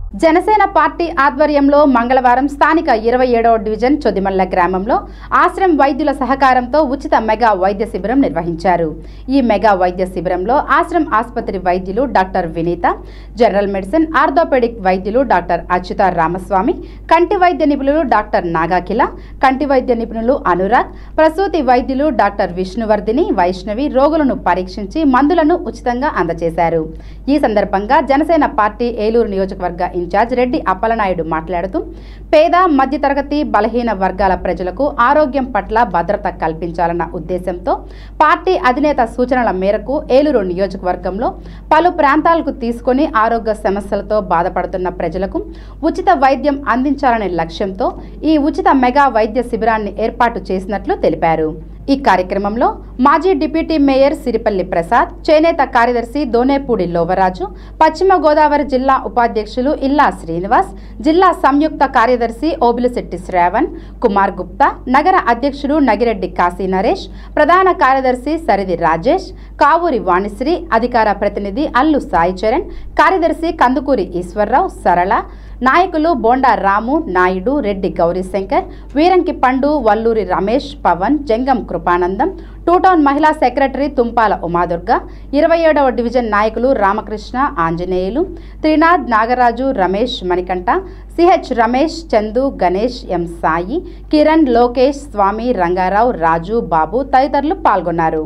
Janasena party ఆధ్వర్యంలో మంగళవారం స్థానిక ఇరవై ఏడవ డివిజన్ చొదిమల్ల గ్రామంలో ఆశ్రమ్ వైద్యుల సహకారంతో ఉచిత మెగా వైద్య శిబిరం నిర్వహించారు ఈ మెగా వైద్య శిబిరంలో ఆశ్రమ్ ఆసుపత్రి వైద్యులు doctor Vineetha general medicine orthopaedic వైద్యులు డాక్టర్ అచ్యుత రామస్వామి కంటి వైద్య నిపుణులు డాక్టర్ నాగాకిల కంటి వైద్య నిపుణులు అనురాగ్ ప్రసూతి వైద్యులు డాక్టర్ విష్ణువర్ధిని వైష్ణవి రోగులను పరీక్షించి మందులను ఉచితంగా అందజేశారు ఈ సందర్భంగా జనసేన పార్టీ ఏలూరు నియోజకవర్గ ఇన్ఛార్జ్ రెడ్డి అప్పలనాయుడు మాట్లాడుతూ పేద మధ్యతరగతి బలహీన వర్గాల ప్రజలకు ఆరోగ్యం పట్ల భద్రత కల్పించాలన్న ఉద్దేశంతో పార్టీ అధినేత సూచనల మేరకు ఏలూరు నియోజకవర్గంలో పలు ప్రాంతాలకు తీసుకొని ఆరోగ్య సమస్యలతో బాధపడుతున్న ప్రజలకు ఉచిత వైద్యం అందించాలనే లక్ష్యంతో ఈ ఉచిత మెగా వైద్య శిబిరాన్ని ఏర్పాటు చేసినట్లు తెలిపారు ఈ కార్యక్రమంలో మాజీ డిప్యూటీ మేయర్ సిరిపల్లి ప్రసాద్ చేనేత కార్యదర్శి దోనేపూడి లోవరాజు పశ్చిమ గోదావరి జిల్లా ఉపాధ్యక్షులు ఇల్లా శ్రీనివాస్ జిల్లా సంయుక్త కార్యదర్శి ఓబిలిశెట్టి శ్రావణ్ కుమార్ గుప్తా నగర అధ్యక్షులు నగిరెడ్డి కాశీ నరేష్ ప్రధాన కార్యదర్శి సరిది రాజేష్ కావూరి వాణిశ్రీ అధికార ప్రతినిధి అల్లు సాయి చరణ్ కార్యదర్శి కందుకూరి ఈశ్వర్రావు సరళ నాయకులు బోండా రాము నాయుడు రెడ్డి గౌరీశంకర్ వీరంకి పండు వల్లూరి రమేష్ పవన్ జంగం కృపానందం టూ టౌన్ మహిళా సెక్రటరీ తుంపాల ఉమాదుర్గ ఇరవై ఏడవ డివిజన్ నాయకులు రామకృష్ణ ఆంజనేయులు త్రినాథ్ నాగరాజు రమేష్ మణికంఠ సిహెచ్ రమేష్ చందు గణేష్ ఎం సాయి కిరణ్ లోకేష్ స్వామి రంగారావు రాజు బాబు తదితరులు పాల్గొన్నారు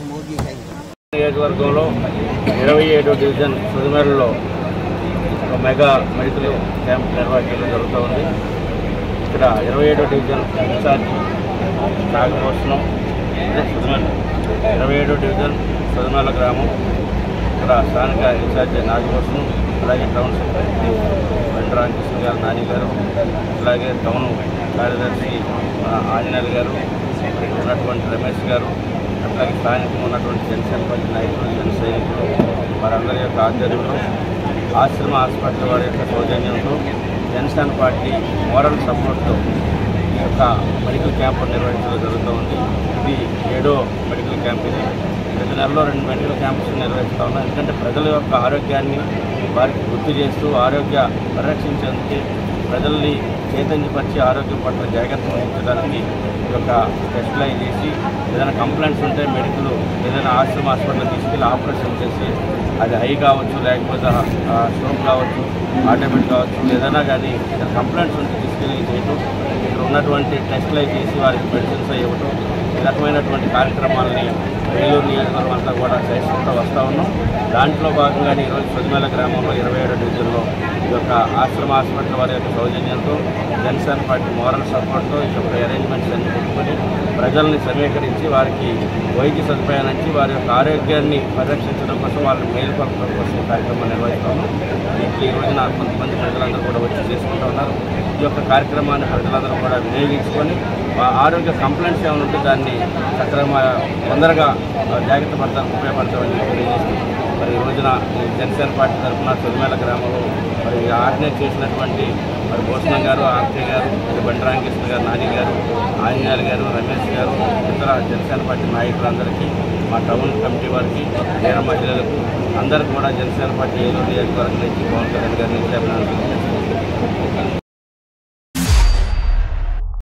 నియోజకవర్గంలో ఇరవై ఏడో డివిజన్ సుదిమేరలో ఒక మెగా మెడికల్ క్యాంప్ నిర్వహించడం జరుగుతూ ఉంది ఇక్కడ ఇరవై ఏడో డివిజన్ ఇన్ఛార్జ్ నాగభూషణం అదే సుదిమేల ఇరవై ఏడో డివిజన్ సుదిమేల గ్రామం ఇక్కడ స్థానిక ఇన్ఛార్జ్ నాగభూషణం అలాగే టౌన్ సెక్రటరీ వెంకటరామకృష్ణ గారు నాని గారు అలాగే టౌన్ కార్యదర్శి మన ఆంజనేయులు గారు ఇక్కడ ఉన్నటువంటి రమేష్ గారు అట్లాగే స్థానికంగా ఉన్నటువంటి జనసేన పార్టీ నాయకులు జన సైనికులు వారందరి యొక్క ఆధ్వర్యంలో ఆశ్రమ హాస్పిటల్ వారి యొక్క సౌజన్యంతో జనసేన పార్టీ మోరల్ సపోర్ట్తో ఈ యొక్క మెడికల్ క్యాంపు నిర్వహించడం జరుగుతూ ఉంది ఇది ఏడో మెడికల్ క్యాంప్ ఇది ప్రతి నెలలో రెండు మెడికల్ క్యాంప్స్ నిర్వహిస్తూ ఉన్నాం ఎందుకంటే ప్రజల యొక్క ఆరోగ్యాన్ని వారికి గుర్తు చేస్తూ ఆరోగ్య పరిరక్షించేందుకు ప్రజల్ని చైతన్యపరిచి ఆరోగ్యం పట్ల జాగ్రత్త వహించడానికి ఈ యొక్క టెస్టులు అవి చేసి ఏదైనా కంప్లైంట్స్ ఉంటే మెడికల్ ఏదైనా ఆశ్రమ హాస్పిటల్ తీసుకెళ్ళి ఆపరేషన్ చేసి అది హై కావచ్చు లేకపోతే స్ట్రోక్ కావచ్చు ఆటోమేటిక్ కావచ్చు ఏదైనా కానీ కంప్లైంట్స్ ఉంటే తీసుకెళ్ళి చేయటం ఇక్కడ ఉన్నటువంటి టెస్టులు అవి చేసి వారికి మెడిసిన్స్ అవి ఇవ్వటం ఈ రకమైనటువంటి కార్యక్రమాలని వేలూరు నియోజకవర్గం అంతా కూడా చేసుకుంటూ వస్తూ ఉన్నాం దాంట్లో భాగంగానే ఈరోజు సొదిమేల గ్రామంలో ఇరవై ఏడో డివిజన్లో ఈ యొక్క ఆశ్రమ హాస్పిటల్ వారి యొక్క సౌజన్యంతో జనసేన పార్టీ మోరల్ సపోర్ట్తో ఈ యొక్క అరేంజ్మెంట్స్ అన్ని పెట్టుకొని ప్రజల్ని సమీకరించి వారికి వైద్య సదుపాయాన్ని వారి యొక్క ఆరోగ్యాన్ని పరిరక్షించడం కోసం వాళ్ళని మేలుకొల్పడం కోసం ఈ కార్యక్రమాన్ని నిర్వహిస్తాము దీంట్లో ఈ రోజున కొంతమంది ప్రజలందరూ కూడా వచ్చి చేసుకుంటూ ఉన్నారు ఈ యొక్క కార్యక్రమాన్ని ప్రజలందరూ కూడా వినియోగించుకొని ఆ ఆరోగ్య కంప్లైంట్స్ ఏమైనా ఉంటే దాన్ని సక్రమ తొందరగా ఆ, జాగ్రత్త పడతానికి ఉపయోగపడతామని చెప్పి తెలియజేస్తూ మరి ఈ రోజున ఈ జనసేన పార్టీ తరఫున తొలిమేల గ్రామంలో మరి ఆర్గనైజ్ చేసినటువంటి మరి భూషణం గారు ఆర్కే గారు మరి బండరామకృష్ణ గారు నాని గారు ఆంజనేయులు గారు రమేష్ గారు ఇతర జనసేన పార్టీ నాయకులందరికీ మా టౌన్ కమిటీ వారికి వీర మహిళలకు అందరికీ కూడా జనసేన పార్టీ ఏలూరు నియోజకవర్గం నుంచి పవన్ కళ్యాణ్ గారి నుంచి అభినందనలు తెలియజేస్తున్నాను.